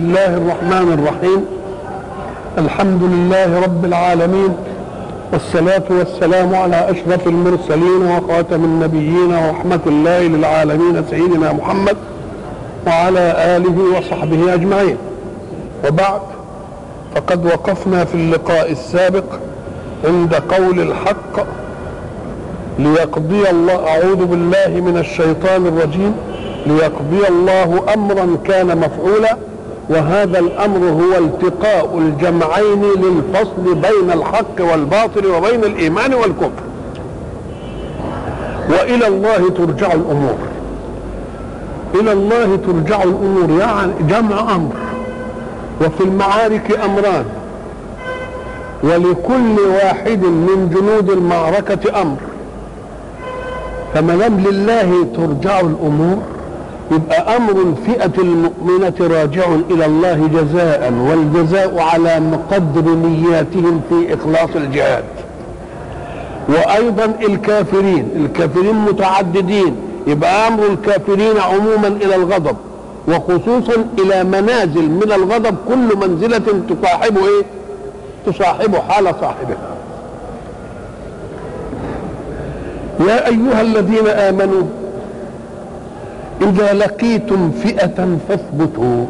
الله الرحمن الرحيم الحمد لله رب العالمين والصلاة والسلام على أشرف المرسلين وخاتم النبيين ورحمة الله للعالمين سيدنا محمد وعلى آله وصحبه أجمعين وبعد فقد وقفنا في اللقاء السابق عند قول الحق ليقضي الله أعوذ بالله من الشيطان الرجيم ليقضي الله أمرا كان مفعولا وهذا الأمر هو التقاء الجمعين للفصل بين الحق والباطل وبين الإيمان والكفر وإلى الله ترجع الأمور إلى الله ترجع الأمور يعني جمع أمر وفي المعارك أمران ولكل واحد من جنود المعركة أمر فما دام لله ترجع الأمور يبقى أمر الفئة المؤمنة راجع إلى الله جزاء والجزاء على مقدر نياتهم في إخلاص الجهاد وأيضا الكافرين الكافرين متعددين يبقى أمر الكافرين عموما إلى الغضب وخصوصا إلى منازل من الغضب كل منزلة تصاحب إيه؟ تصاحب حال صاحبها يا أيها الذين آمنوا إذا لقيتم فئة فاثبتوا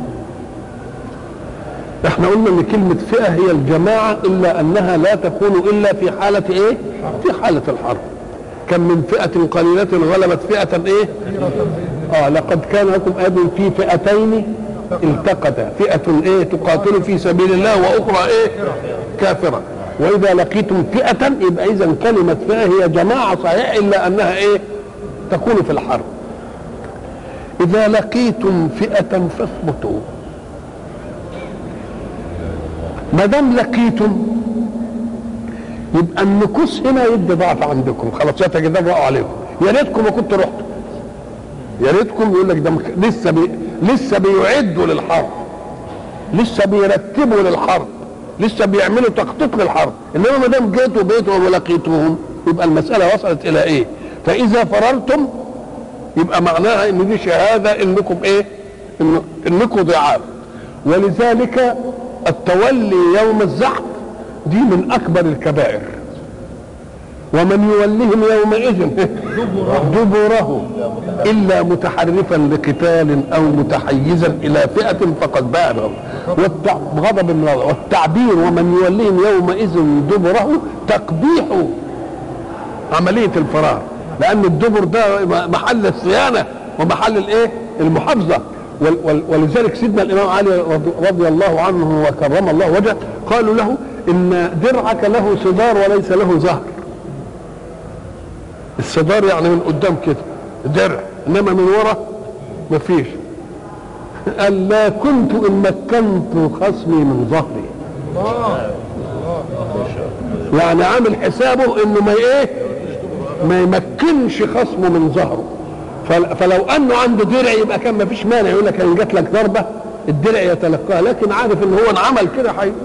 احنا قلنا ان كلمة فئة هي الجماعة الا انها لا تكون الا في حالة ايه في حالة الحرب كم من فئة قليلة غلبت فئة ايه اه لقد كان لكم آية في فئتين التقتا فئة ايه تقاتل في سبيل الله واخرى ايه كافرة واذا لقيتم فئة يبقى اذا كلمة فئة هي جماعة صحيح الا انها ايه تكون في الحرب إذا لقيتم فئة فاثبتوا ما دام لقيتم يبقى النكوس هنا يدي ضعف عندكم خلاص يتجدروا عليكم يا ريتكم ما كنتوا رحتوا يا ريتكم يقول لك ده لسه بي لسه بيعدوا للحرب لسه بيرتبوا للحرب لسه بيعملوا تخطيط للحرب انما ما دام جيتوا بيتهم ولقيتوهم يبقى المساله وصلت الى ايه؟ فاذا فررتم يبقى معناها ان دي شهاده انكم ايه إن انكم ضعاف ولذلك التولي يوم الزحف دي من اكبر الكبائر ومن يولهم يومئذ دبره الا متحرفا لقتال او متحيزا الى فئه فقد باء غضب من الله والتعبير ومن يوليهم يومئذ دبره تقبيح عمليه الفرار لان الدبر ده محل الصيانه ومحل الايه المحافظه ولذلك سيدنا الامام علي رضي الله عنه وكرم الله وجهه قالوا له ان درعك له صدار وليس له ظهر الصدار يعني من قدام كده درع انما من ورا مفيش قال لا كنت ان مكنت خصمي من ظهري يعني عامل حسابه انه ما ايه ما يمكنش خصمه من ظهره فلو انه عنده درع يبقى كان ما فيش مانع يقول لك ان جات لك ضربه الدرع يتلقاها لكن عارف ان هو انعمل كده حي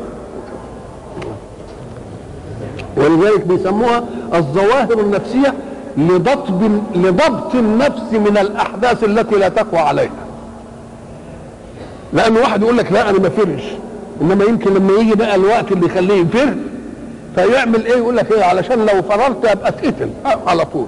ولذلك بيسموها الظواهر النفسيه لضبط لضبط النفس من الاحداث التي لا تقوى عليها لان واحد يقول لك لا انا ما فرش انما يمكن لما يجي بقى الوقت اللي يخليه يفر فيعمل ايه يقول لك ايه علشان لو فررت ابقى اتقتل على طول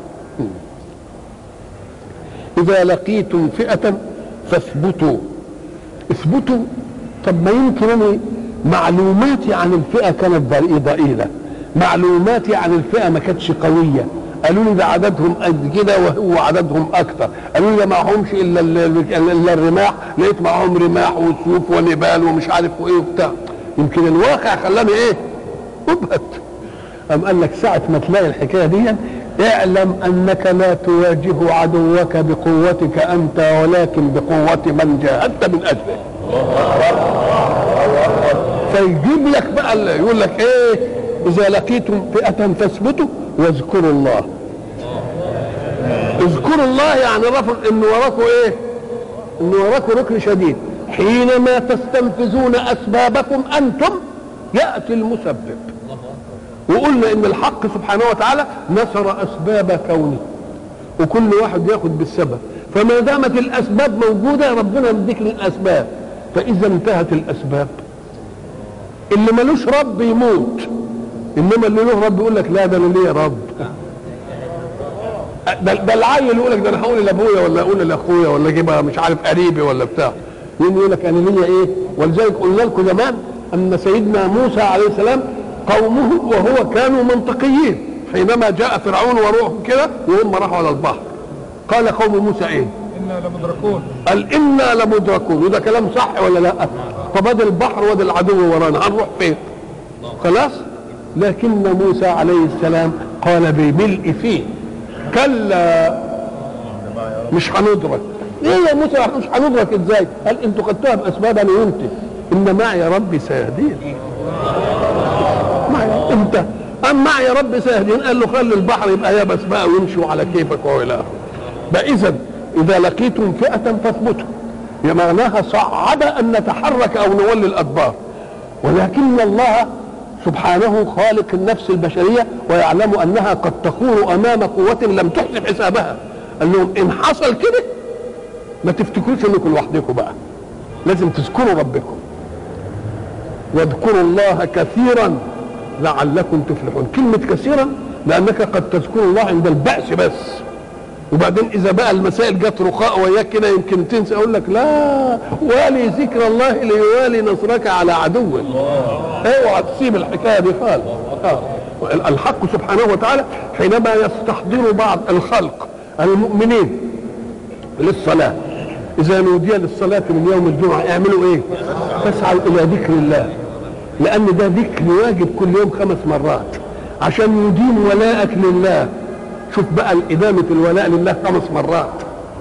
اذا لقيتم فئه فاثبتوا اثبتوا طب ما يمكن انا معلوماتي عن الفئه كانت ضئيله معلوماتي عن الفئه ما كانتش قويه قالوا لي ده عددهم قد كده وهو عددهم اكثر قالوا لي ده معهمش الا الا الرماح لقيت معاهم رماح وسيوف ونبال ومش عارف وايه وبتاع يمكن الواقع خلاني ايه ابهت أم قال لك ساعة ما تلاقي الحكاية دي اعلم أنك لا تواجه عدوك بقوتك أنت ولكن بقوة من جاهدت من أجله فيجيب لك بقى يقول لك ايه إذا لقيتم فئة فاثبتوا واذكروا الله اذكروا الله يعني رفض ان وراكم ايه ان وراكم ركن شديد حينما تستنفذون اسبابكم انتم ياتي المسبب وقلنا ان الحق سبحانه وتعالى نصر اسباب كونه وكل واحد ياخد بالسبب فما دامت الاسباب موجوده ربنا يديك الاسباب فاذا انتهت الاسباب اللي ملوش رب يموت انما اللي له رب يقول لك لا ده انا ليا رب ده, ده العيل يقول لك ده انا هقول لابويا ولا اقول لاخويا ولا اجيب مش عارف قريبي ولا بتاع يقوم يقول لك انا ليا ايه ولذلك قلنا لكم زمان ان سيدنا موسى عليه السلام قومه وهو كانوا منطقيين حينما جاء فرعون وروحهم كده وهم راحوا على البحر قال قوم موسى ايه انا لمدركون قال انا لمدركون وده كلام صح ولا لا طب ادي البحر وادي العدو ورانا هنروح فين خلاص لكن موسى عليه السلام قال بملء فيه كلا مش هندرك ايه يا موسى احنا مش هندرك ازاي قال انتوا خدتوها باسباب انا وانت ان معي ربي سيهدين معي انت ام معي ربي سيهدين قال له خلي البحر يبقى يبس بقى ويمشوا على كيفك والى اخره بقى اذا اذا لقيتم فئه فاثبتوا هي معناها صعب ان نتحرك او نولي الادبار ولكن الله سبحانه خالق النفس البشريه ويعلم انها قد تخور امام قوه لم تحسب حسابها قال لهم ان حصل كده ما تفتكروش انكم لوحدكم بقى لازم تذكروا ربكم واذكروا الله كثيرا لعلكم تفلحون كلمة كثيرا لأنك قد تذكر الله عند البأس بس وبعدين إذا بقى المسائل جت رخاء وياك كده يمكن تنسى أقول لك لا والي ذكر الله ليوالي نصرك على عدوك اوعى تسيب الحكاية دي خالص آه. الحق سبحانه وتعالى حينما يستحضر بعض الخلق المؤمنين للصلاة إذا نودي للصلاة من يوم الجمعة اعملوا إيه؟ فاسعوا إلى ذكر الله لأن ده ذكر واجب كل يوم خمس مرات عشان يديم ولاءك لله شوف بقى إدامة الولاء لله خمس مرات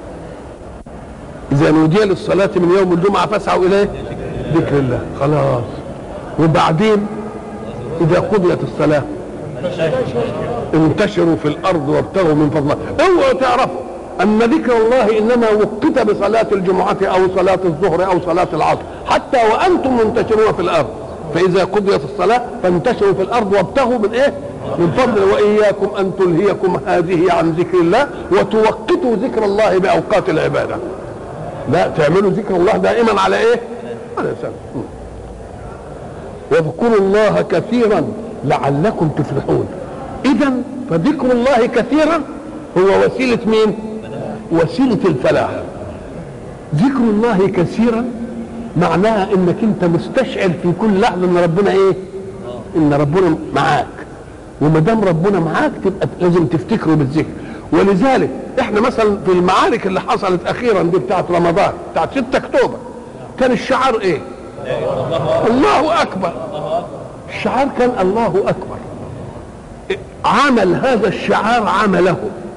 إذا نودي للصلاة من يوم الجمعة فاسعوا إليه ذكر الله خلاص وبعدين إذا قضيت الصلاة انتشروا في الأرض وابتغوا من فضله اوعوا تعرفوا أن ذكر الله إنما وقت بصلاة الجمعة أو صلاة الظهر أو صلاة العصر حتى وأنتم منتشرون في الأرض فإذا قضيت الصلاة فانتشروا في الأرض وابتغوا من إيه؟ من فضل وإياكم أن تلهيكم هذه عن ذكر الله وتوقتوا ذكر الله بأوقات العبادة لا تعملوا ذكر الله دائما على إيه؟ على سنة واذكروا الله كثيرا لعلكم تفلحون إذا فذكر الله كثيرا هو وسيلة مين؟ وسيلة الفلاح ذكر الله كثيرا معناها انك انت مستشعر في كل لحظه ان ربنا ايه؟ ان ربنا معاك وما دام ربنا معاك تبقى لازم تفتكره بالذكر ولذلك احنا مثلا في المعارك اللي حصلت اخيرا دي بتاعت رمضان بتاعت 6 اكتوبر كان الشعار ايه؟ الله اكبر الشعار كان الله اكبر عمل هذا الشعار عمله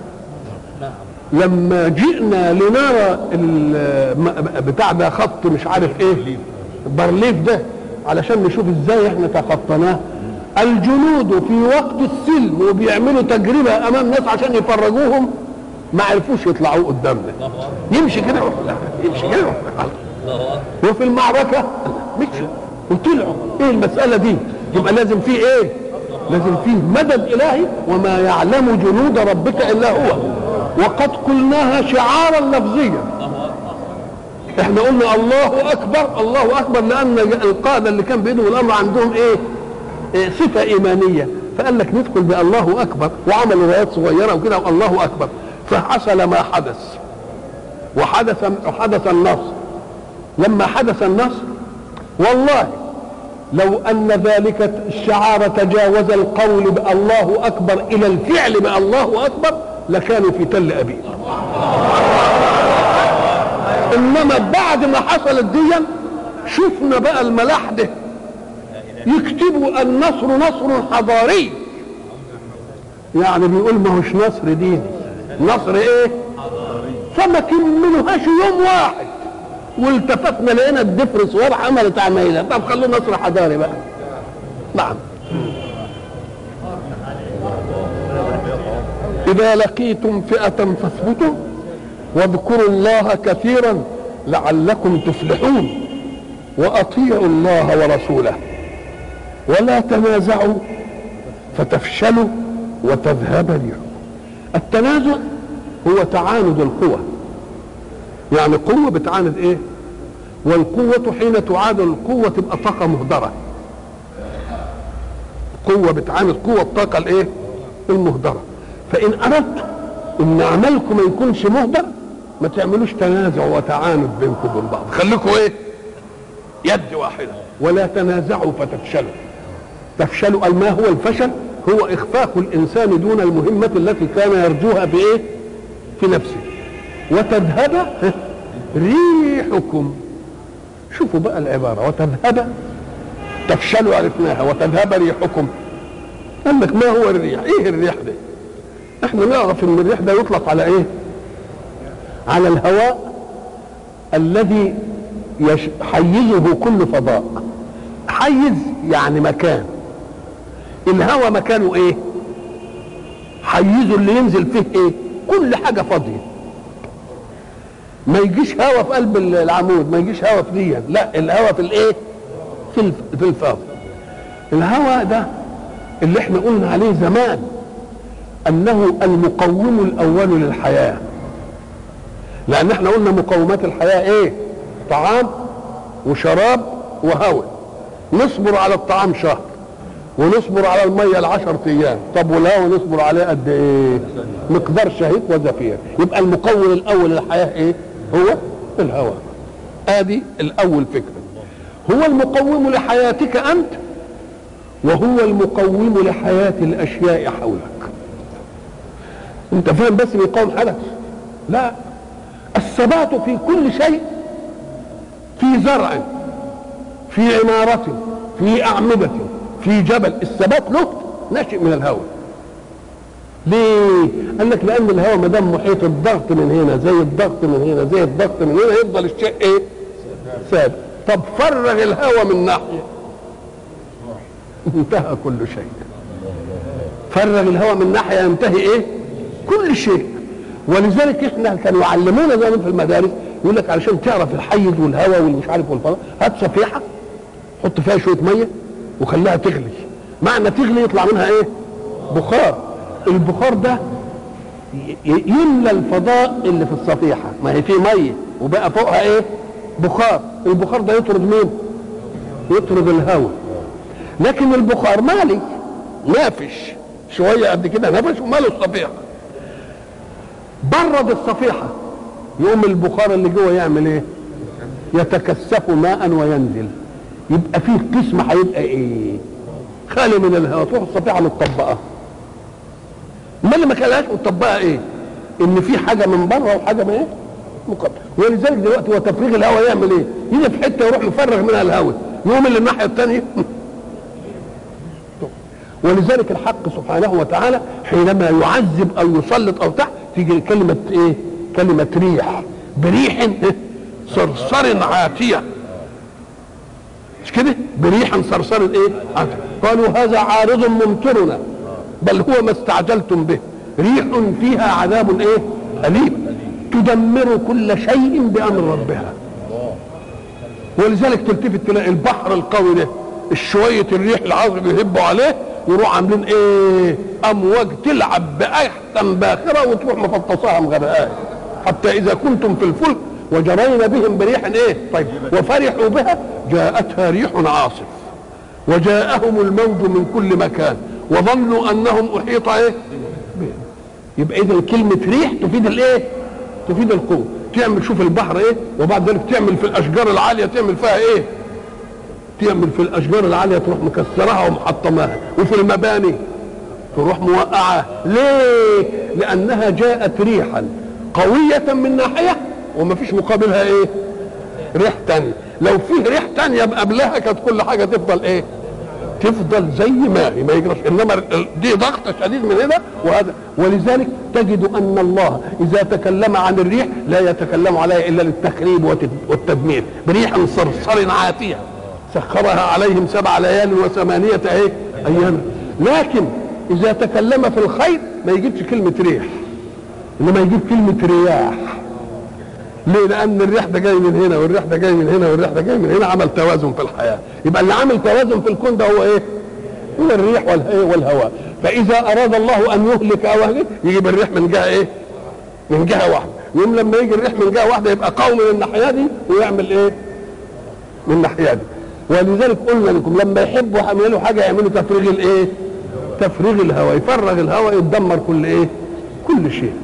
لما جئنا لنرى بتاع ده خط مش عارف ايه برليف ده علشان نشوف ازاي احنا تخطيناه الجنود في وقت السلم وبيعملوا تجربه امام ناس عشان يفرجوهم ما عرفوش يطلعوا قدامنا يمشي كده لا يمشي كده وفي المعركه مشوا وطلعوا ايه المساله دي يبقى لازم فيه ايه لازم فيه مدد الهي وما يعلم جنود ربك الا هو وقد قلناها شعارا لفظيا احنا قلنا الله اكبر الله اكبر لان القاده اللي كان بايدهم الامر عندهم ايه, إيه صفه ايمانيه فقال لك ندخل بالله اكبر وعملوا روايات صغيره وكده الله اكبر فحصل ما حدث وحدث وحدث النصر لما حدث النصر والله لو ان ذلك الشعار تجاوز القول بالله اكبر الى الفعل بالله اكبر لكانوا في تل ابيب انما بعد ما حصلت دي شفنا بقى الملاحده يكتبوا النصر نصر حضاري يعني بيقول ما هوش نصر ديني نصر ايه فما كملوهاش يوم واحد والتفتنا لقينا الدفر صور عملت عمايلها طب خلوه نصر حضاري بقى نعم إذا لقيتم فئة فاثبتوا واذكروا الله كثيرا لعلكم تفلحون وأطيعوا الله ورسوله ولا تنازعوا فتفشلوا وتذهب ريحكم التنازع هو تعاند القوى يعني قوة بتعاند ايه والقوة حين تعادل القوة تبقى طاقة مهدرة قوة بتعامل قوة الطاقة الايه المهدرة فإن أردت إن عملكم ما يكونش مهدر ما تعملوش تنازع وتعاند بينكم وبين بعض خليكم ايه يد واحدة ولا تنازعوا فتفشلوا تفشلوا قال ما هو الفشل هو إخفاق الإنسان دون المهمة التي كان يرجوها بإيه في نفسه وتذهب ريحكم شوفوا بقى العبارة وتذهب تفشلوا عرفناها وتذهب ريحكم قال لك ما هو الريح ايه الريح ده احنا نعرف ان الريح ده يطلق على ايه على الهواء الذي يش... حيزه كل فضاء حيز يعني مكان الهواء مكانه ايه حيزه اللي ينزل فيه ايه كل حاجة فاضية ما يجيش هواء في قلب العمود ما يجيش هواء في دي لا الهواء في الايه في الف... في الفاضي الهواء ده اللي احنا قلنا عليه زمان انه المقوم الاول للحياه لان احنا قلنا مقومات الحياه ايه طعام وشراب وهواء نصبر على الطعام شهر ونصبر على الميه العشر ايام طب والهواء نصبر عليه قد ايه مقدار شهيق وزفير يبقى المقوم الاول للحياه ايه هو الهواء ادي الاول فكره هو المقوم لحياتك انت وهو المقوم لحياه الاشياء حولك انت فاهم بس بيقاوم حدث لا الثبات في كل شيء في زرع في عمارة في أعمدة في جبل الثبات له ناشئ من الهواء ليه؟ قال لك لأن الهواء ما دام محيط الضغط من هنا زي الضغط من هنا زي الضغط من هنا يفضل الشيء إيه؟ ثابت طب فرغ الهواء من ناحية انتهى كل شيء فرغ الهواء من ناحية ينتهي إيه؟ كل شيء ولذلك احنا كانوا يعلمونا زمان في المدارس يقول لك علشان تعرف الحيز والهواء والمش عارف والفضاء هات صفيحه حط فيها شويه ميه وخليها تغلي معنى تغلي يطلع منها ايه بخار البخار ده يملى الفضاء اللي في الصفيحه ما هي فيه ميه وبقى فوقها ايه بخار البخار ده يطرد مين يطرد الهواء لكن البخار مالي نافش شويه قد كده نفش وماله الصفيحه برد الصفيحه يقوم البخار اللي جوه يعمل ايه يتكثف ماء وينزل يبقى فيه قسم هيبقى ايه خالي من الهواء تروح الصفيحه متطبقه ما اللي ما كانهاش متطبقه ايه ان في حاجه من بره وحاجه من ايه مقدر ولذلك دلوقتي هو تفريغ الهواء يعمل ايه يجي في حته يروح مفرغ منها الهواء يقوم اللي الناحيه الثانيه ولذلك الحق سبحانه وتعالى حينما يعذب او يسلط او تحت تيجي كلمه ايه كلمة ريح بريح صرصر عاتية مش كده بريح صرصر ايه عاتية قالوا هذا عارض ممطرنا بل هو ما استعجلتم به ريح فيها عذاب ايه أليم تدمر كل شيء بأمر ربها ولذلك تلتفت تلاقي البحر القوي ده الشوية الريح العاصف يهبوا عليه يروح عاملين ايه امواج تلعب باحسن باخره وتروح مفطساها مغرقاها حتى اذا كنتم في الفلك وجرينا بهم بريح ايه طيب وفرحوا بها جاءتها ريح عاصف وجاءهم الموج من كل مكان وظنوا انهم احيط ايه بهم يبقى اذا كلمه ريح تفيد الايه تفيد القوه تعمل شوف البحر ايه وبعد ذلك تعمل في الاشجار العاليه تعمل فيها ايه تعمل في الاشجار العاليه تروح مكسرها ومحطماها وفي المباني تروح موقعه ليه لانها جاءت ريحا قوية من ناحية وما فيش مقابلها ايه ريح تانية لو فيه ريح تانية قبلها كانت كل حاجة تفضل ايه تفضل زي ما هي ما يجراش انما دي ضغط شديد من هنا وهذا ولذلك تجد ان الله اذا تكلم عن الريح لا يتكلم عليها الا للتخريب والتدمير بريح صرصر عاتيه سخرها عليهم سبع ليال وثمانيه ايه ايام لكن اذا تكلم في الخير ما يجيبش كلمه ريح انما يجيب كلمه رياح ليه لان الريح ده جاي من هنا والريح ده جاي من هنا والريح ده جاي من هنا عمل توازن في الحياه يبقى اللي عامل توازن في الكون ده هو ايه هو الريح والهواء فاذا اراد الله ان يهلك او يهلك يجيب الريح من جهه ايه من جهه واحده يوم لما يجي الريح من جهه واحده يبقى قوي من الناحيه دي ويعمل ايه من الناحيه دي ولذلك قلنا لكم لما يحبوا يعملوا حاجه يعملوا تفريغ الايه تفريغ الهواء يفرغ الهواء يتدمر كل ايه كل شيء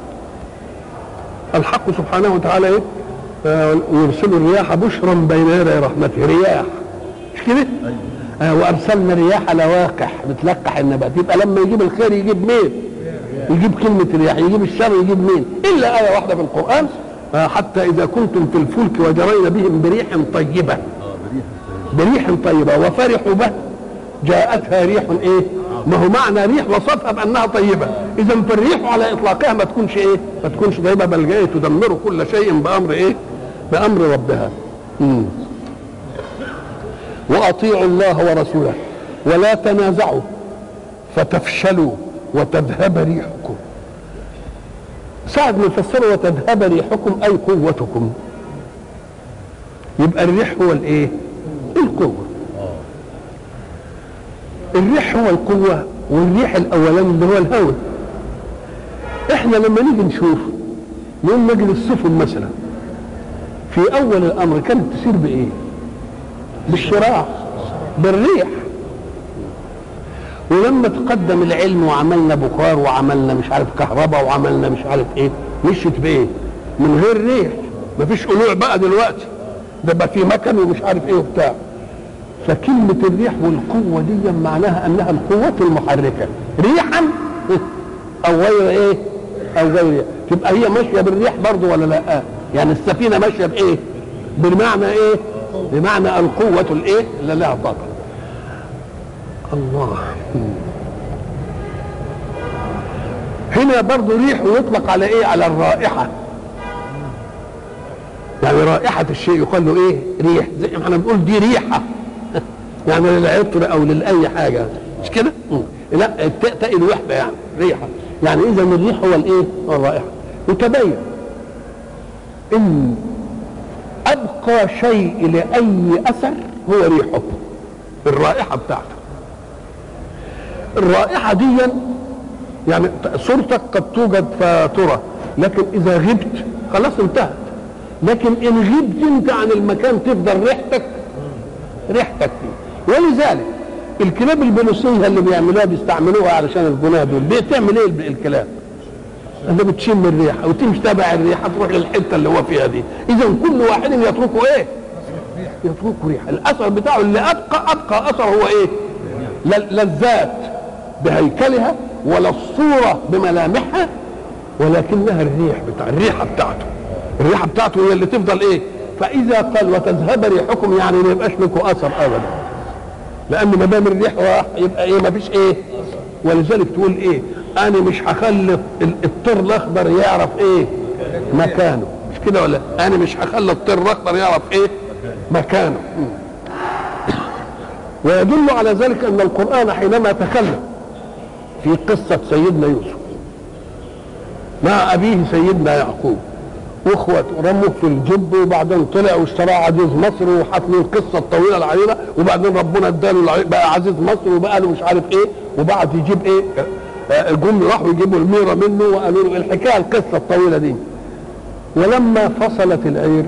الحق سبحانه وتعالى ايه آه، يرسل الرياح بشرا بين يدي رحمته رياح مش كده آه وارسلنا رياح لواقح بتلقح النبات يبقى لما يجيب الخير يجيب مين يجيب كلمة رياح يجيب الشر يجيب مين إلا آية واحدة في القرآن آه، حتى إذا كنتم في الفلك وجرين بهم بريح طيبة بريح طيبة وفرحوا به جاءتها ريح ايه ما هو معنى ريح وصفها بانها طيبة اذا فالريح على اطلاقها ما تكونش ايه ما تكونش طيبة بل جاية تدمر كل شيء بامر ايه بامر ربها مم. واطيعوا الله ورسوله ولا تنازعوا فتفشلوا وتذهب ريحكم ساعة ما يفسروا وتذهب ريحكم اي قوتكم يبقى الريح هو الايه القوة الريح هو القوة والريح الأولاني اللي هو الهواء احنا لما نيجي نشوف نقول نجد السفن مثلا في أول الأمر كانت تسير بإيه؟ بالشراع بالريح ولما تقدم العلم وعملنا بخار وعملنا مش عارف كهرباء وعملنا مش عارف ايه مشيت بايه؟ من غير ريح مفيش قلوع بقى دلوقتي ده بقى في مكن ومش عارف ايه وبتاع فكلمة الريح والقوة دي معناها انها القوة المحركة ريحا او غير ايه او غير ريح تبقى هي ماشية بالريح برضه ولا لا يعني السفينة ماشية بايه بمعنى ايه بمعنى القوة الايه اللي لها طاقة الله هنا برضه ريح ويطلق على ايه على الرائحة يعني رائحة الشيء يقال له ايه ريح زي ما احنا بنقول دي ريحة يعني للعطر او لأي حاجة مش كده مم. لا التاء تاء الوحدة يعني ريحة يعني اذا الريح هو الايه هو الرائحة وتبين ان ابقى شيء لاي اثر هو ريحه الرائحة بتاعته الرائحة دي يعني صورتك قد توجد فترى لكن اذا غبت خلاص انتهت لكن ان غبت انت عن المكان تفضل ريحتك ريحتك فيه ولذلك الكلاب البوليسيه اللي بيعملوها بيستعملوها علشان الجناه دول بتعمل ايه الكلاب؟ انت بتشم الريحه وتمشي تبع الريحه تروح للحته اللي هو فيها دي اذا كل واحد يتركه ايه؟ يتركه ريحه الاثر بتاعه اللي ابقى ابقى اثر هو ايه؟ لا لا الذات بهيكلها ولا الصوره بملامحها ولكنها الريح بتاع الريحه بتاعته الريحه بتاعته هي اللي تفضل ايه فاذا قال وتذهب ريحكم يعني ما يبقاش لكم اثر ابدا لان ما دام الريح راح يبقى ايه ما فيش ايه ولذلك تقول ايه انا مش هخلي الطر الاخضر يعرف ايه مكانه مش كده ولا انا مش هخلي الطر الاخضر يعرف ايه مكانه ويدل على ذلك ان القران حينما تكلم في قصه سيدنا يوسف مع ابيه سيدنا يعقوب واخوته رموه في الجب وبعدين طلع واشترى عزيز مصر وحط له القصه الطويله العريضه وبعدين ربنا اداله بقى عزيز مصر وبقى له مش عارف ايه وبعد يجيب ايه جم راحوا يجيبوا الميره منه وقالوا له الحكايه القصه الطويله دي ولما فصلت العير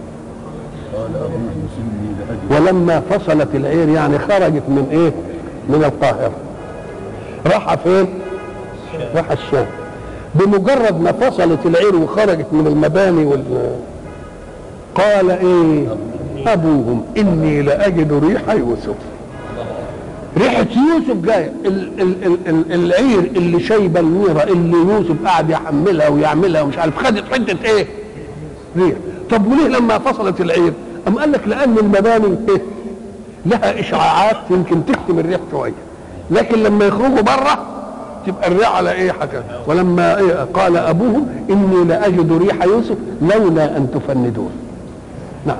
ولما فصلت العير يعني خرجت من ايه من القاهره راح فين راح الشام بمجرد ما فصلت العير وخرجت من المباني وال قال ايه ابوهم اني لاجد ريح يوسف ريحة يوسف جاية ال- ال- ال- ال- العير اللي شايبة الميرة اللي يوسف قاعد يحملها ويعملها ومش عارف خدت حتة ايه؟ ريح طب وليه لما فصلت العير؟ أم قال لك لأن المباني إيه؟ لها إشعاعات يمكن تكتم الريح شوية لكن لما يخرجوا بره تبقى الريح على ايه حكى ولما إيه قال ابوهم اني لاجد ريح يوسف لولا ان تفندون نعم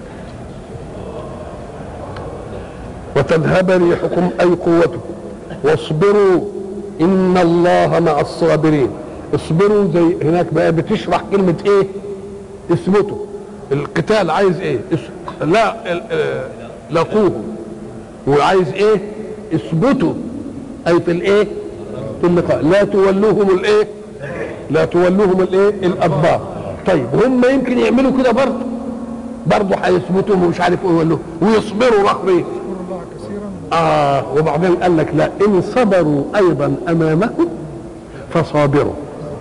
وتذهب ريحكم اي قوتكم واصبروا ان الله مع الصابرين اصبروا زي هناك بقى بتشرح كلمه ايه اثبتوا القتال عايز ايه اس- لا ال- آه، لاقوهم وعايز ايه اثبتوا اي في الايه في اللقاء لا تولوهم الايه لا تولوهم الايه الادبار طيب هم يمكن يعملوا كده برضه برضه هيثبتوا ومش عارف ايه له ويصبروا رغم ايه الله كثيرا اه وبعدين قال لك لا ان صبروا ايضا امامكم فصابروا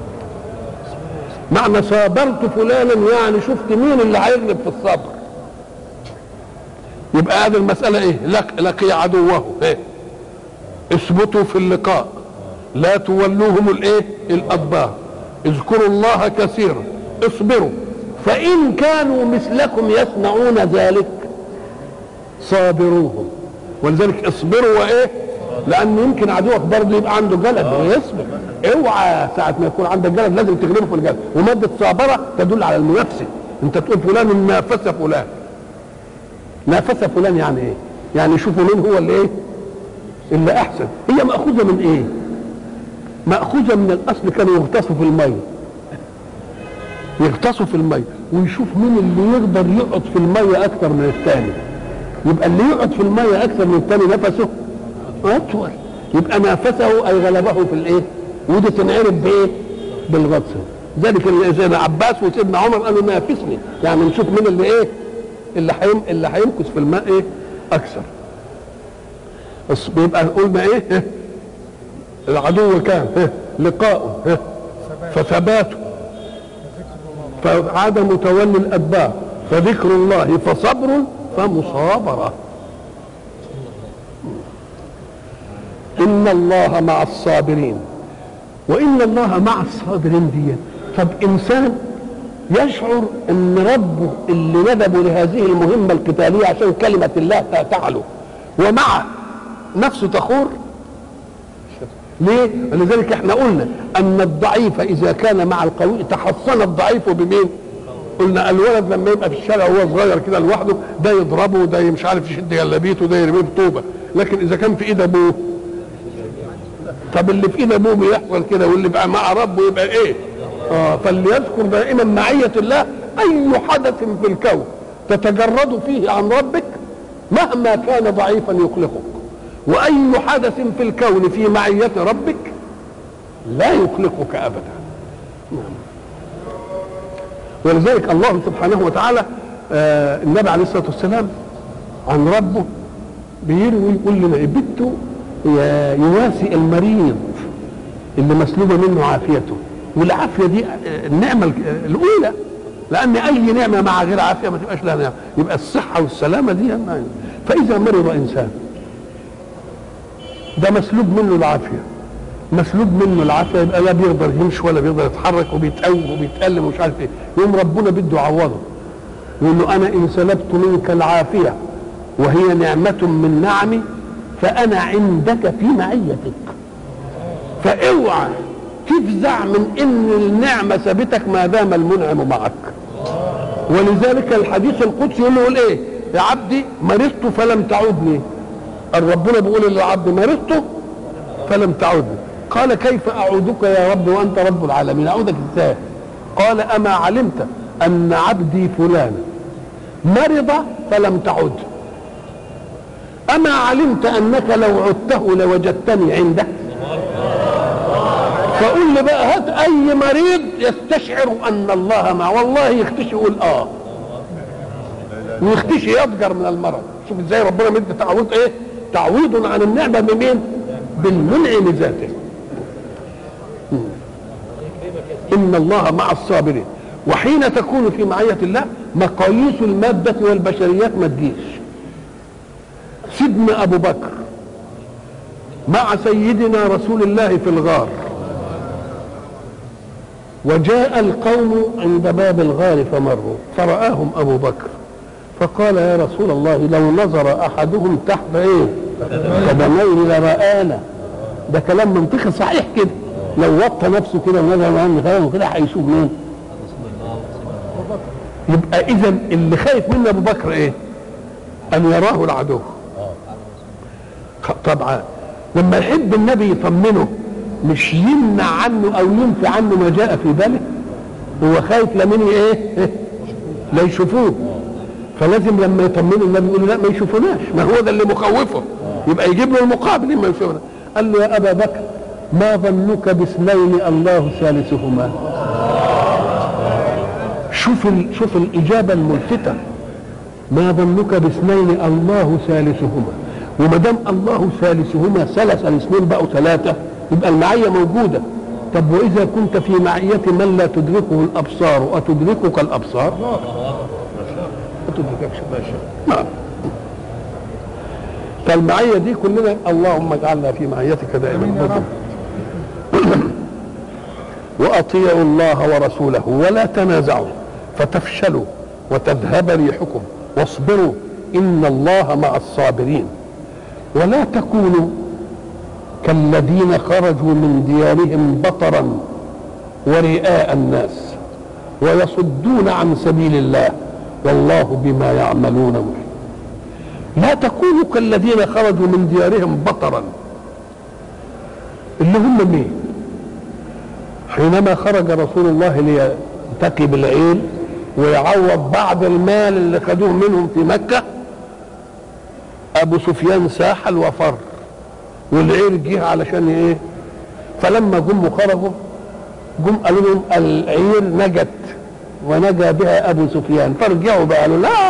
معنى صابرت فلانا يعني شفت مين اللي هيغلب في الصبر يبقى هذه المسألة ايه لك لقي عدوه ايه اثبتوا في اللقاء لا تولوهم الايه الادبار اذكروا الله كثيرا اصبروا فان كانوا مثلكم يصنعون ذلك صابروهم ولذلك اصبروا وايه لان يمكن عدوك برضه يبقى عنده جلد ويصبر اوعى ساعه ما يكون عندك جلد لازم تغلبه في الجلد وماده صابره تدل على المنافسه انت تقول فلان نافس فلان نافس فلان يعني ايه يعني شوفوا مين هو اللي ايه اللي احسن هي ماخوذه من ايه ماخوذه من الاصل كانوا يغطسوا في الميه يغطسوا في الميه ويشوف مين اللي يقدر يقعد في الميه اكثر من الثاني يبقى اللي يقعد في الميه اكثر من الثاني نفسه اطول يبقى نافسه اي غلبه في الايه ودي تنعرف بايه بالغطس ذلك اللي سيدنا عباس وسيدنا عمر قالوا نافسني يعني نشوف مين اللي ايه اللي حيم اللي هيمكث في الماء ايه اكثر بس بيبقى قلنا ايه إيه؟ العدو كان إيه؟ لقاؤه إيه؟ فثباته فعدم تولي الادبار فذكر الله فصبر فمصابره ان الله مع الصابرين وان الله مع الصابرين دي طب انسان يشعر ان ربه اللي ندبه لهذه المهمه القتاليه عشان كلمه الله تعلو ومع نفسه تخور ليه؟ ولذلك احنا قلنا ان الضعيف اذا كان مع القوي تحصن الضعيف بمين؟ قلنا الولد لما يبقى في الشارع وهو صغير كده لوحده ده يضربه وده مش عارف يشد جلابيته وده يرميه بطوبه لكن اذا كان في ايد ابوه طب اللي في ايد ابوه بيحصل كده واللي بقى مع ربه يبقى ايه؟ اه فاللي يذكر دائما معيه الله اي حدث في الكون تتجرد فيه عن ربك مهما كان ضعيفا يخلقك واي حدث في الكون في معيه ربك لا يخلقك ابدا نعم. ولذلك الله سبحانه وتعالى آه النبي عليه الصلاه والسلام عن ربه بيروي يقول لنا بده يواسي المريض اللي مسلوبه منه عافيته والعافيه دي النعمه الاولى لان اي نعمه مع غير عافيه ما تبقاش لها نعمه يبقى الصحه والسلامه دي نعمة. فاذا مرض انسان ده مسلوب منه العافيه مسلوب منه العافيه يبقى لا بيقدر يمشي ولا بيقدر يتحرك وبيتقوم وبيتألم ومش عارف ايه يوم ربنا بده يعوضه يقول له انا ان سلبت منك العافيه وهي نعمه من نعمي فانا عندك في معيتك فاوعى تفزع من ان النعمه سابتك ما دام المنعم معك ولذلك الحديث القدسي يقول له ايه يا عبدي مرضت فلم تعودني ربنا بيقول للعبد مرضت فلم تعودني قال كيف اعودك يا رب وانت رب العالمين اعودك ازاي قال اما علمت ان عبدي فلان مرض فلم تعد اما علمت انك لو عدته لوجدتني عنده فقول لي بقى هات اي مريض يستشعر ان الله معه والله يختشي يقول اه ويختشي يضجر من المرض شوف ازاي ربنا مد تعويض ايه تعويض عن النعمه بمين بالمنعم ذاته ان الله مع الصابرين وحين تكون في معيه الله مقاييس الماده والبشريات ما تجيش سيدنا ابو بكر مع سيدنا رسول الله في الغار وجاء القوم عند باب الغار فمروا فرآهم أبو بكر فقال يا رسول الله لو نظر أحدهم تحت إيه قدميه لرآنا ده كلام منطقي صحيح كده لو وطى نفسه كده ونظر عن غيره كده هيشوف مين يبقى إذا اللي خايف منه أبو بكر إيه أن يراه العدو طبعا لما يحب النبي يطمنه مش يمنع عنه او ينفي عنه ما جاء في باله هو خايف لمن ايه لا يشوفوه فلازم لما يطمنه النبي يقول له لا ما يشوفوناش ما هو ده اللي مخوفه يبقى يجيب له المقابل ما يشوفنا قال له يا ابا بكر ما ظنك باثنين الله ثالثهما شوف ال... شوف الاجابه الملفته ما ظنك باثنين الله ثالثهما وما دام الله ثالثهما ثلث الاثنين بقوا ثلاثه يبقى المعيه موجوده طب واذا كنت في معيه من لا تدركه الابصار اتدركك الابصار؟ ما تدرككش نعم فالمعيه دي كلنا اللهم اجعلنا في معيتك دائما واطيعوا الله ورسوله ولا تنازعوا فتفشلوا وتذهب ريحكم واصبروا ان الله مع الصابرين ولا تكونوا كالذين خرجوا من ديارهم بطرا ورئاء الناس ويصدون عن سبيل الله والله بما يعملون محيط لا تكونوا كالذين خرجوا من ديارهم بطرا اللي هم مين حينما خرج رسول الله ليلتقي بالعيل ويعوض بعض المال اللي خدوه منهم في مكة أبو سفيان ساحل وفر والعير جه علشان ايه فلما جم وخرجوا جم قالوا لهم العير نجت ونجا بها ابو سفيان فرجعوا بقى قالوا لا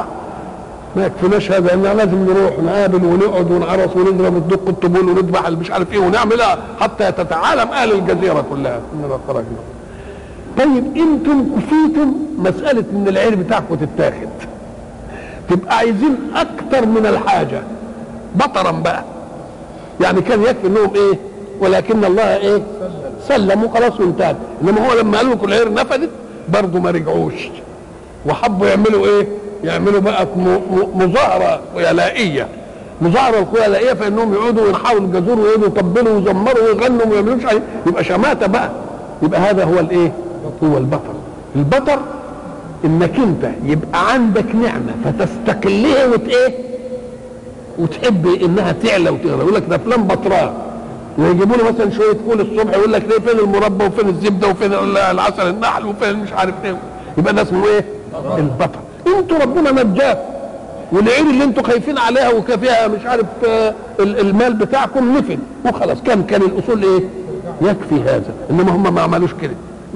ما يكفيناش هذا ان لازم نروح نقابل ونقعد ونعرس ونضرب الدق الطبول ونذبح مش عارف ايه ونعملها حتى تتعالم اهل الجزيره كلها اننا خرجنا طيب انتم كفيتم مساله ان العير بتاعكم تتاخد تبقى عايزين اكتر من الحاجه بطرا بقى يعني كان يكفي انهم ايه ولكن الله ايه سلموا خلاص وانتهت انما هو لما قال لكم العير نفدت برضه ما رجعوش وحبوا يعملوا ايه يعملوا بقى مظاهره خيلائيه مظاهره الخيلائيه فانهم يقعدوا وينحاولوا الجزور ويقعدوا يطبلوا ويزمروا ويغنوا وما يعملوش ايه يبقى شماته بقى يبقى هذا هو الايه هو البطر البطر انك انت يبقى عندك نعمه فتستقلها وت ايه وتحب انها تعلى وتغلى يقول لك ده فلان بطران ويجيبوا له مثلا شويه فول الصبح يقول لك ليه فين المربى وفين الزبده وفين العسل النحل وفين مش عارف ايه يبقى ده اسمه ايه؟ البطر انتوا ربنا نجاكم والعين اللي انتوا خايفين عليها وكافيها مش عارف المال بتاعكم نفد وخلاص كان كان الاصول ايه؟ يكفي هذا انما هم ما عملوش كده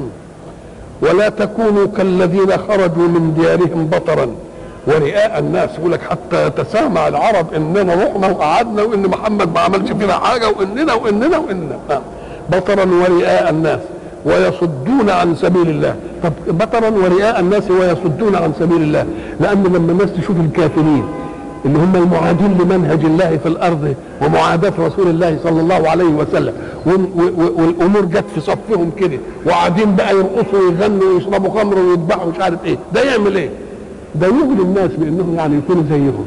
ولا تكونوا كالذين خرجوا من ديارهم بطرا ورئاء الناس يقول لك حتى تسامع العرب اننا رحنا وقعدنا وان محمد ما عملش فينا حاجه واننا واننا واننا بطرا ورئاء الناس ويصدون عن سبيل الله طب بطرا ورئاء الناس ويصدون عن سبيل الله لان لما الناس تشوف الكافرين اللي هم المعادين لمنهج الله في الارض ومعاداه رسول الله صلى الله عليه وسلم والامور جت في صفهم كده وقاعدين بقى يرقصوا ويغنوا ويشربوا خمر ويذبحوا مش عارف ايه ده يعمل ايه؟ ده يغني الناس بانهم يعني يكونوا زيهم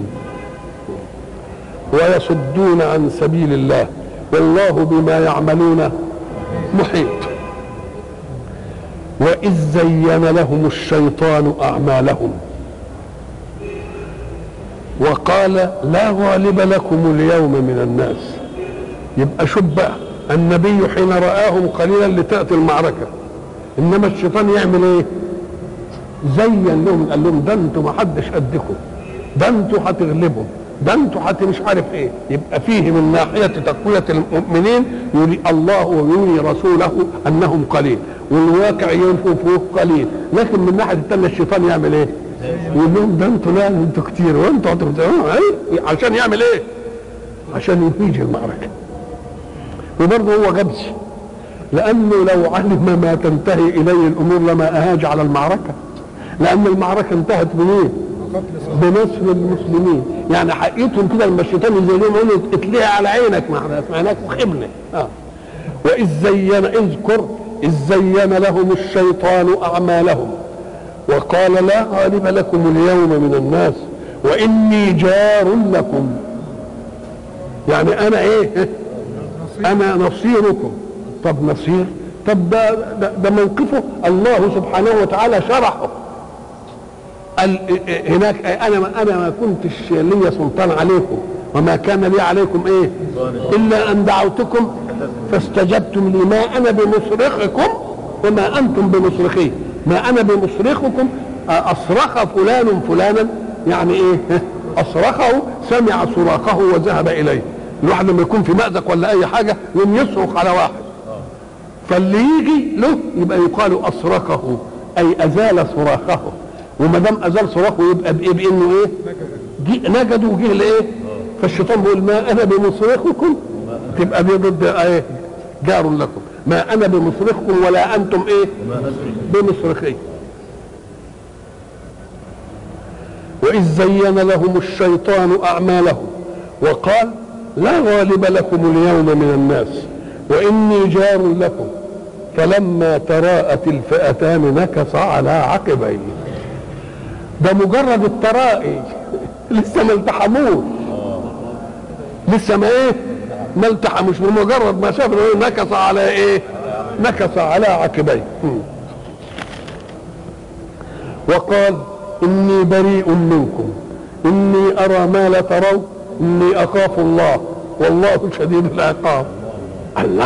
ويصدون عن سبيل الله والله بما يعملون محيط وإذ زين لهم الشيطان أعمالهم وقال لا غالب لكم اليوم من الناس يبقى شوف بقى النبي حين رآهم قليلا لتأتي المعركة إنما الشيطان يعمل إيه؟ زين لهم قال لهم ده انتوا ما حدش قدكم ده انتوا هتغلبوا ده انتوا هت مش عارف ايه يبقى فيه من ناحيه تقويه المؤمنين يري الله ويري رسوله انهم قليل والواقع ينفوه قليل لكن من الناحيه الثانيه الشيطان يعمل ايه؟ يقول لهم ده انتوا لا انتوا كتير وانتوا ايه عشان يعمل ايه؟ عشان يهيج المعركه وبرضه هو غبي لانه لو علم ما تنتهي اليه الامور لما اهاج على المعركه لان المعركه انتهت بايه؟ بنصر المسلمين يعني حقيقتهم كده لما الشيطان يزينهم يقول له اتليها على عينك ما احنا سمعناك وخبنا اه واذ زين اذكر اذ زين لهم الشيطان اعمالهم وقال لا غالب لكم اليوم من الناس واني جار لكم يعني انا ايه انا نصيركم طب نصير طب ده, ده, ده موقفه الله سبحانه وتعالى شرحه قال هناك انا ما انا ما كنتش لي سلطان عليكم وما كان لي عليكم ايه الا ان دعوتكم فاستجبتم لي ما انا بمصرخكم وما انتم بمصرخي ما انا بمصرخكم اصرخ فلان فلانا يعني ايه اصرخه سمع صراخه وذهب اليه الواحد لما يكون في مأزق ولا اي حاجه يقوم يصرخ على واحد فاللي يجي له يبقى يقال اصرخه اي ازال صراخه وما دام ازال صراخه يبقى بايه بانه ايه جي نجد وجه لايه فالشيطان بيقول ما انا بمصرخكم تبقى دي ضد ايه جار لكم ما انا بمصرخكم ولا انتم ايه بمصرخي واذ زين لهم الشيطان اعمالهم وقال لا غالب لكم اليوم من الناس واني جار لكم فلما تراءت الفئتان نكص على عقبيه ده مجرد الترائي لسه ما التحموش لسه ما ايه ما التحموش بمجرد ما شاف إيه نكص على ايه نكص على عقبيه وقال اني بريء منكم اني ارى ما لا ترون اني اخاف الله والله شديد العقاب الله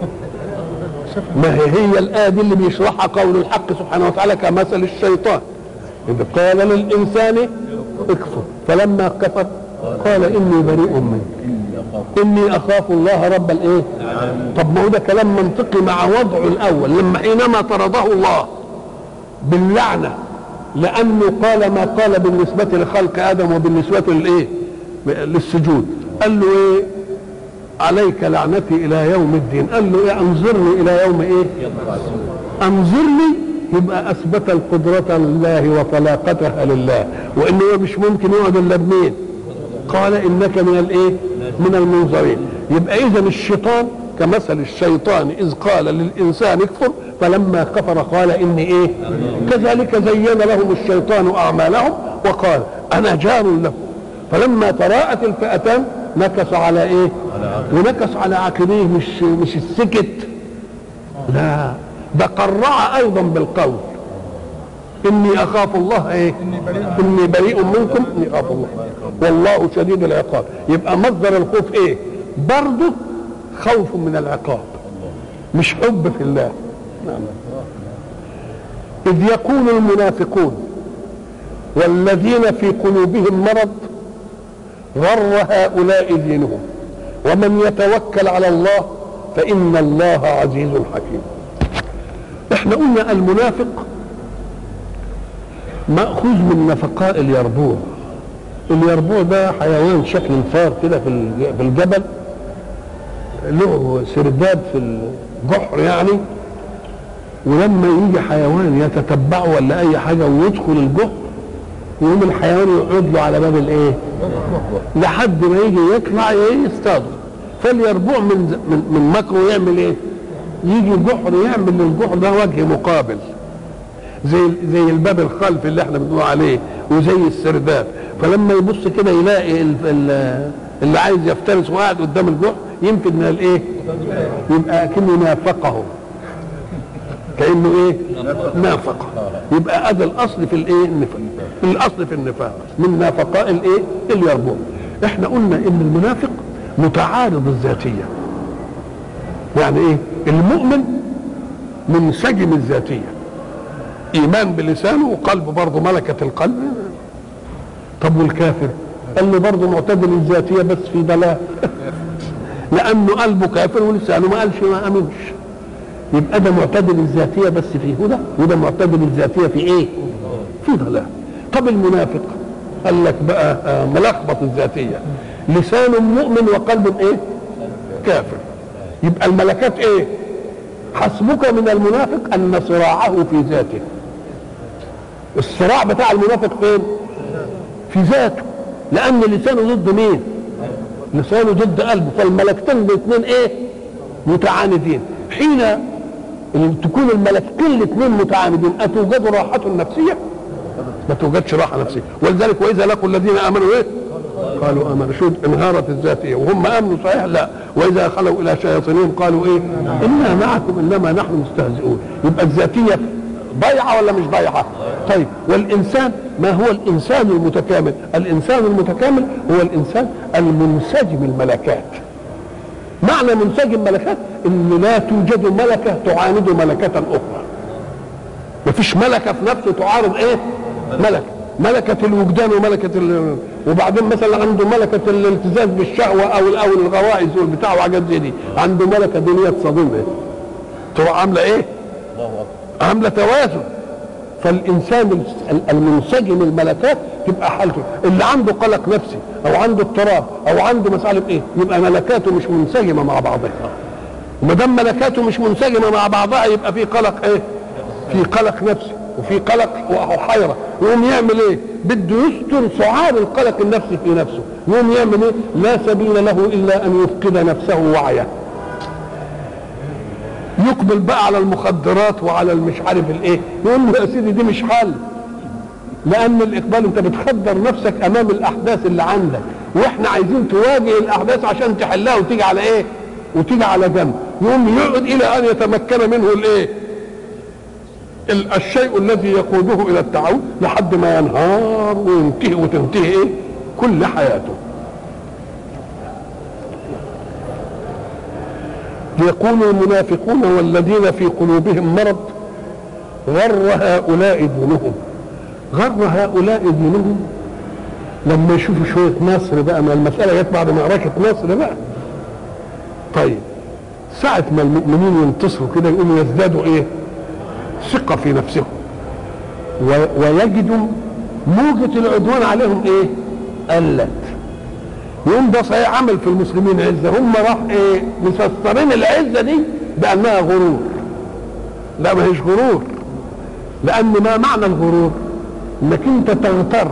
ما هي هي الآية دي اللي بيشرحها قول الحق سبحانه وتعالى كمثل الشيطان إذ قال للإنسان اكفر فلما كفر قال إني بريء منك إني أخاف الله رب الإيه طب ما هو ده كلام منطقي مع وضعه الأول لما حينما طرده الله باللعنة لأنه قال ما قال بالنسبة لخلق آدم وبالنسبة للإيه للسجود قال له إيه عليك لعنتي الى يوم الدين قال له ايه انظرني الى يوم ايه انظرني يبقى اثبت القدرة لله وطلاقتها لله وانه مش ممكن يقعد الا بمين قال انك من الايه من المنظرين يبقى اذا الشيطان كمثل الشيطان اذ قال للانسان اكفر فلما كفر قال اني ايه كذلك زين لهم الشيطان اعمالهم وقال انا جار لهم فلما تراءت الفئتان نكص على ايه ونكص على عقبيه مش مش السكت لا ده قرع ايضا بالقول اني اخاف الله ايه اني بريء منكم اني اخاف الله والله شديد العقاب يبقى مصدر الخوف ايه برضه خوف من العقاب مش حب في الله نعم اذ يقول المنافقون والذين في قلوبهم مرض غر هؤلاء دينهم ومن يتوكل على الله فإن الله عزيز حكيم احنا قلنا المنافق مأخوذ من نفقاء اليربوع اليربوع ده حيوان شكل الفار كده في في الجبل له سرداب في الجحر يعني ولما يجي حيوان يتتبعه ولا اي حاجه ويدخل الجحر يقوم الحيوان يقعد له على باب الايه لحد ما يجي يطلع يصطاده فاليربوع من من من مكره يعمل ايه يجي جحر يعمل للجحر ده وجه مقابل زي زي الباب الخلفي اللي احنا بنقول عليه وزي السرداب فلما يبص كده يلاقي ال- ال- اللي عايز يفترس وقاعد قدام الجحر ينفذ من الايه يبقى كأنه نافقه كانه ايه نافقه يبقى هذا الاصل في الايه النفاق الاصل في النفاق من نافقاء الايه اليربوع احنا قلنا ان المنافق متعارض الذاتيه يعني ايه المؤمن منسجم الذاتيه ايمان بلسانه وقلبه برضه ملكه القلب طب والكافر قال له برضه معتدل الذاتيه بس في ضلال لانه قلبه كافر ولسانه ما قالش ما امنش يبقى ده معتدل الذاتيه بس في هدى وده معتدل الذاتيه في ايه؟ في ضلال طب المنافق قال لك بقى آه، ملخبط الذاتيه لسان مؤمن وقلب ايه؟ كافر يبقى الملكات ايه؟ حسبك من المنافق ان صراعه في ذاته الصراع بتاع المنافق فين؟ في ذاته لان لسانه ضد مين؟ لسانه ضد قلبه فالملكتين الاثنين ايه؟ متعاندين حين ان تكون الملكتين الاثنين متعاندين اتوجد راحة نفسية؟ ما توجدش راحة نفسية ولذلك واذا لقوا الذين امنوا ايه؟ قالوا امنوا شو انهارت الذاتية وهم امنوا صحيح لا واذا خلوا الى شياطينهم قالوا ايه؟ انا معكم انما نحن مستهزئون يبقى الذاتية ضيعة ولا مش ضيعة؟ طيب والانسان ما هو الانسان المتكامل؟ الانسان المتكامل هو الانسان المنسجم الملكات معنى منسجم ملكات ان لا توجد ملكه تعاند ملكه اخرى مفيش ملكه في نفسه تعارض ايه ملكه ملكة الوجدان وملكة ال... وبعدين مثلا عنده ملكة الالتزاز بالشهوة أو أو الغوائز والبتاع وحاجات زي دي عنده ملكة دنيا تصادمها تروح عاملة إيه؟ عاملة توازن فالانسان المنسجم الملكات تبقى حالته اللي عنده قلق نفسي او عنده اضطراب او عنده مساله ايه يبقى ملكاته مش منسجمه مع بعضها وما دام ملكاته مش منسجمه مع بعضها يبقى في قلق ايه في قلق نفسي وفي قلق وحيره يقوم يعمل ايه بده يستر سعار القلق النفسي في نفسه يقوم يعمل ايه لا سبيل له الا ان يفقد نفسه وعيه يقبل بقى على المخدرات وعلى المش عارف الايه يقول له يا سيدي دي مش حل لان الاقبال انت بتخدر نفسك امام الاحداث اللي عندك واحنا عايزين تواجه الاحداث عشان تحلها وتيجي على ايه وتيجي على جنب يقوم يقعد الى ان يتمكن منه الايه الشيء الذي يقوده الى التعاون لحد ما ينهار وينتهي وتنتهي ايه كل حياته يقول المنافقون والذين في قلوبهم مرض غر هؤلاء دينهم غر هؤلاء دينهم لما يشوفوا شوية نصر بقى ما المسألة جت بعد معركة نصر بقى طيب ساعة ما المؤمنين ينتصروا كده يقوموا يزدادوا ايه ثقة في نفسهم ويجدوا موجة العدوان عليهم ايه قلت يقوم ده صحيح عمل في المسلمين عزة هم راح ايه مفسرين العزة دي بأنها غرور لا ما هيش غرور لأن ما معنى الغرور انك انت تغتر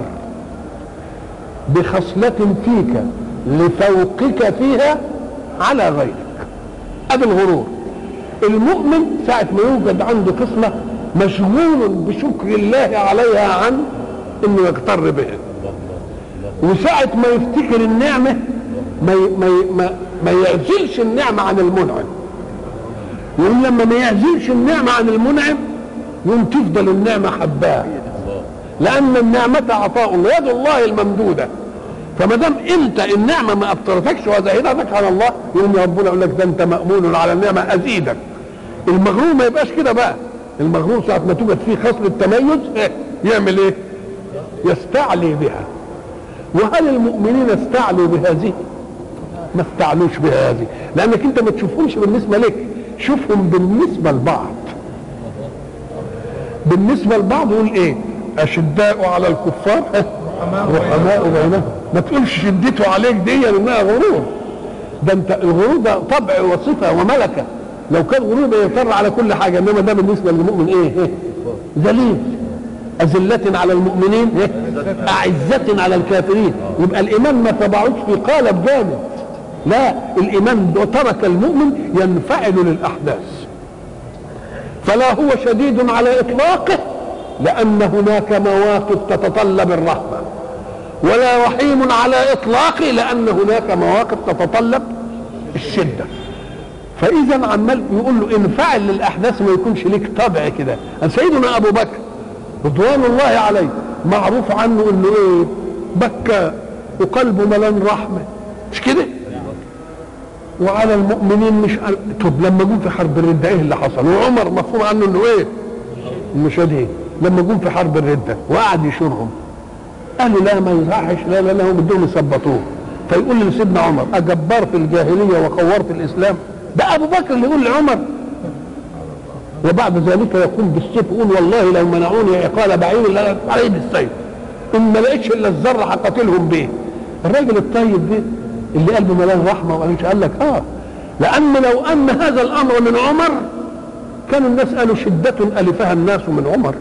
بخصلة فيك لفوقك فيها على غيرك ادي الغرور المؤمن ساعة ما يوجد عنده خصلة مشغول بشكر الله عليها عن انه يغتر بها وساعة ما يفتكر النعمة ما ما ما, ما يعزلش النعمة عن المنعم يقول لما ما يعزلش النعمة عن المنعم يوم تفضل النعمة حباه لأن النعمة عطاء الله يد الله الممدودة فما دام انت النعمه ما ابطرتكش وزهدتك على الله يقوم ربنا يقول لك ده انت مامون على النعمه ازيدك المغرور ما يبقاش كده بقى المغرور ساعه ما توجد فيه خصل التميز إيه؟ يعمل ايه يستعلي بها وهل المؤمنين استعلوا بهذه ما استعلوش بهذه لانك انت ما تشوفهمش بالنسبه لك شوفهم بالنسبه لبعض بالنسبه لبعض يقول ايه اشداء على الكفار رحماء بينهم ما تقولش شدته عليك دي انها غرور ده انت الغرور ده طبع وصفه وملكه لو كان غرور بيفر على كل حاجه انما ده بالنسبه للمؤمن ايه ايه ذليل أذلة على المؤمنين إيه؟ أعزة على الكافرين يبقى الإيمان ما تبعوش في قالب جامد لا الإيمان ترك المؤمن ينفعل للأحداث فلا هو شديد على إطلاقه لأن هناك مواقف تتطلب الرحمة ولا رحيم على إطلاقه لأن هناك مواقف تتطلب الشدة فإذا عمال يقول له انفعل للأحداث ما يكونش ليك طبع كده سيدنا أبو بكر رضوان الله عليه معروف عنه انه ايه بكى وقلبه ملان رحمه مش كده وعلى المؤمنين مش طب لما جم في حرب الرده ايه اللي حصل وعمر مفهوم عنه انه ايه انه شديد لما جم في حرب الرده وقعد يشورهم قالوا لا ما يصحش لا لا لا هم بدهم يثبطوه فيقول لسيدنا عمر اجبار في الجاهليه وخوار في الاسلام ده ابو بكر اللي يقول لعمر وبعد ذلك يقوم بالسيف يقول والله لو منعوني عقال بعير لا عليه بالسيف ان ما لقيتش الا الذره هقاتلهم بيه الراجل الطيب ده اللي قلبه ملان رحمه وقالش قال لك اه لان لو ان هذا الامر من عمر كان الناس قالوا شده الفها الناس من عمر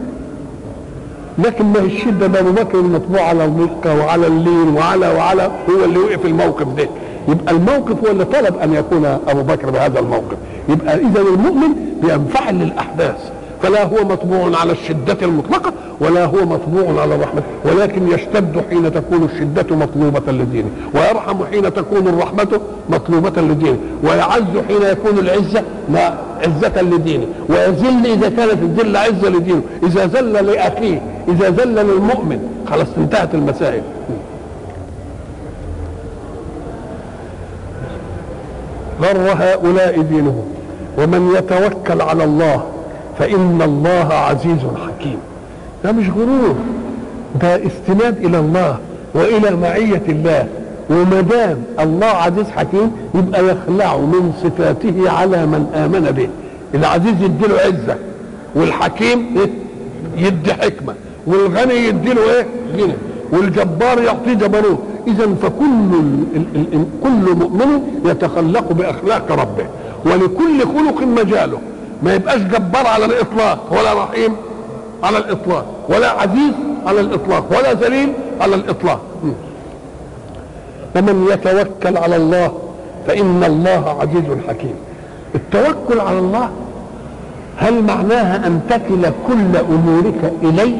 لكن ما هي الشده ده ابو بكر المطبوع على الرقه وعلى اللين وعلى وعلى هو اللي وقف الموقف ده يبقى الموقف هو اللي طلب ان يكون ابو بكر بهذا الموقف يبقى اذا المؤمن بينفعل للاحداث فلا هو مطبوع على الشدة المطلقة ولا هو مطبوع على الرحمة ولكن يشتد حين تكون الشدة مطلوبة لدينه ويرحم حين تكون الرحمة مطلوبة لدينه ويعز حين يكون العزة ما عزة لدينه ويذل إذا كانت الذلة عزة لدينه إذا ذل لأخيه إذا ذل للمؤمن خلاص انتهت المسائل غر هؤلاء دينهم ومن يتوكل على الله فإن الله عزيز حكيم ده مش غرور ده استناد إلى الله وإلى معية الله وما دام الله عزيز حكيم يبقى يخلع من صفاته على من آمن به العزيز يديله عزة والحكيم يدي حكمه والغني يدي له ايه غنى والجبار يعطيه جبروت اذا فكل ال ال ال كل مؤمن يتخلق باخلاق ربه ولكل خلق مجاله ما يبقاش جبار على الاطلاق ولا رحيم على الاطلاق ولا عزيز على الاطلاق ولا ذليل على الاطلاق ومن يتوكل على الله فان الله عزيز حكيم التوكل على الله هل معناها ان تكل كل امورك اليه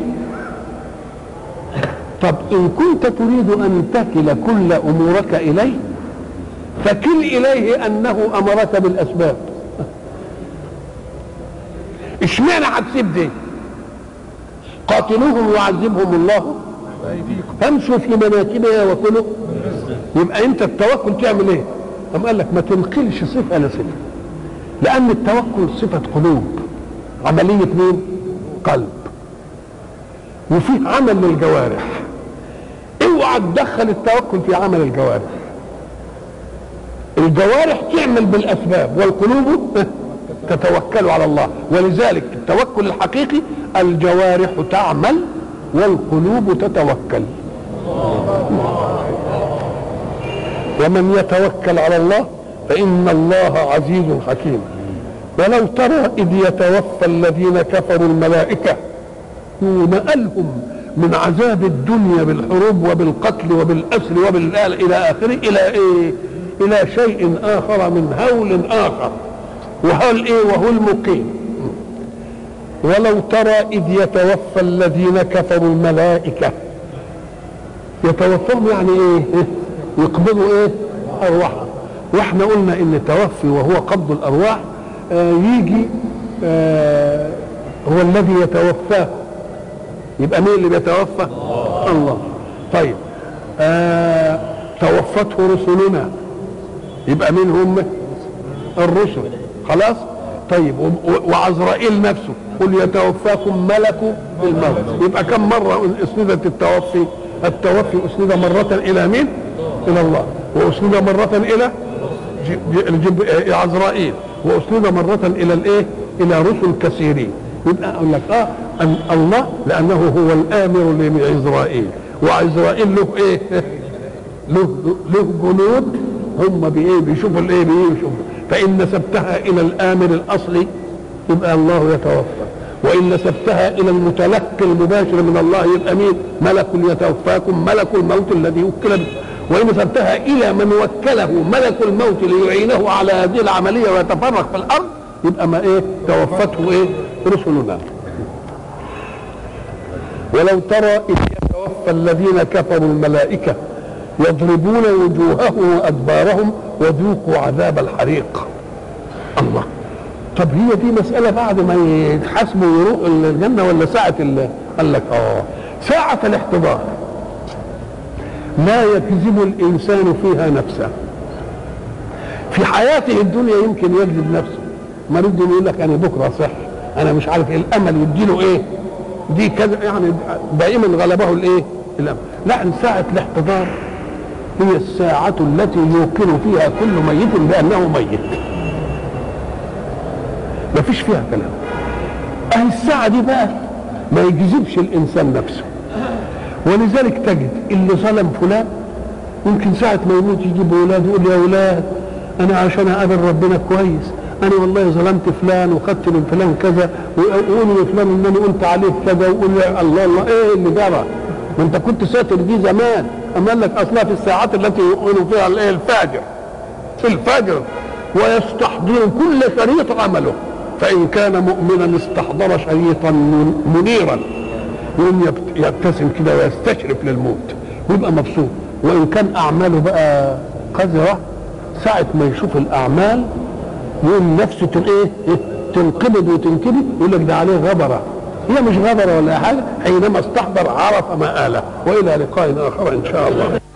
طب ان كنت تريد ان تكل كل امورك اليه فكل اليه انه امرك بالاسباب اشمعنى هتسيب دي قاتلوهم يعذبهم الله فامشوا في مناكبها وكلوا يبقى انت التوكل تعمل ايه أم قال لك ما تنقلش صفه لصفه لان التوكل صفه قلوب عمليه مين قلب وفيه عمل للجوارح اوعى تدخل التوكل في عمل الجوارح الجوارح تعمل بالاسباب والقلوب تتوكل على الله ولذلك التوكل الحقيقي الجوارح تعمل والقلوب تتوكل ومن يتوكل على الله فإن الله عزيز حكيم ولو ترى إذ يتوفى الذين كفروا الملائكة نقلهم من عذاب الدنيا بالحروب وبالقتل وبالأسر وبالآل إلى آخره إلى إيه؟ إلى شيء آخر من هول آخر وهل إيه وهو المقيم ولو ترى إذ يتوفى الذين كفروا الملائكة يتوفاهم يعني إيه؟ يقبضوا إيه؟ أرواحهم واحنا قلنا ان التوفي وهو قبض الارواح آه يجي آه هو الذي يتوفاه يبقى مين اللي بيتوفى الله طيب آه توفته رسلنا يبقى مين هم الرسل خلاص طيب وعزرائيل نفسه قل يتوفاكم ملك الموت يبقى كم مرة اسندت التوفي التوفي اسند مرة الى مين الى الله واسند مرة الى الجب... عزرائيل واسند مرة الى الايه الى رسل كثيرين يبقى اقول لك اه أن الله لانه هو الامر لعزرائيل وعزرائيل له ايه له له جنود هم بايه بيشوفوا الايه بايه بيشوفوا فان نسبتها الى الامر الاصلي يبقى الله يتوفى وان نسبتها الى المتلقي المباشر من الله يبقى مين ملك يتوفاكم ملك الموت الذي وكل به وإن نسبتها إلى من وكله ملك الموت ليعينه على هذه العملية ويتفرق في الأرض يبقى ما إيه توفته إيه رسلنا ولو ترى إذ يتوفى الذين كفروا الملائكة يضربون وجوههم وأدبارهم وذوقوا عذاب الحريق الله طب هي دي مسألة بعد ما يتحاسبوا ويروحوا الجنة ولا ساعة قال لك اه ساعة الاحتضار لا يكذب الانسان فيها نفسه في حياته الدنيا يمكن يكذب نفسه مريض يقول لك انا بكره صح انا مش عارف ايه الامل يديله ايه دي كذا يعني دائما غلبه الايه الامل لا ساعه الاحتضار هي الساعة التي يوقن فيها كل ميت بأنه ميت ما فيش فيها كلام أهي الساعة دي بقى ما يجذبش الإنسان نفسه ولذلك تجد اللي ظلم فلان يمكن ساعة ما يموت يجيب أولاد يقول يا أولاد أنا عشان أقابل ربنا كويس أنا والله ظلمت فلان وخدت من فلان كذا ويقول لفلان إن أنا قلت عليه كذا ويقول يا الله الله إيه اللي جرى؟ ما أنت كنت ساتر دي زمان أما قال لك أصلها في الساعات التي يؤمن فيها الإيه الفاجر في الفجر ويستحضر كل شريط عمله فإن كان مؤمنا استحضر شريطا منيرا يقوم يبتسم كده ويستشرف للموت ويبقى مبسوط وان كان اعماله بقى قذره ساعه ما يشوف الاعمال يقوم نفسه ايه تنقبض وتنكبد يقول لك ده عليه غبره هي مش غبره ولا حاجه حينما استحضر عرف مآله والى لقاء اخر ان شاء الله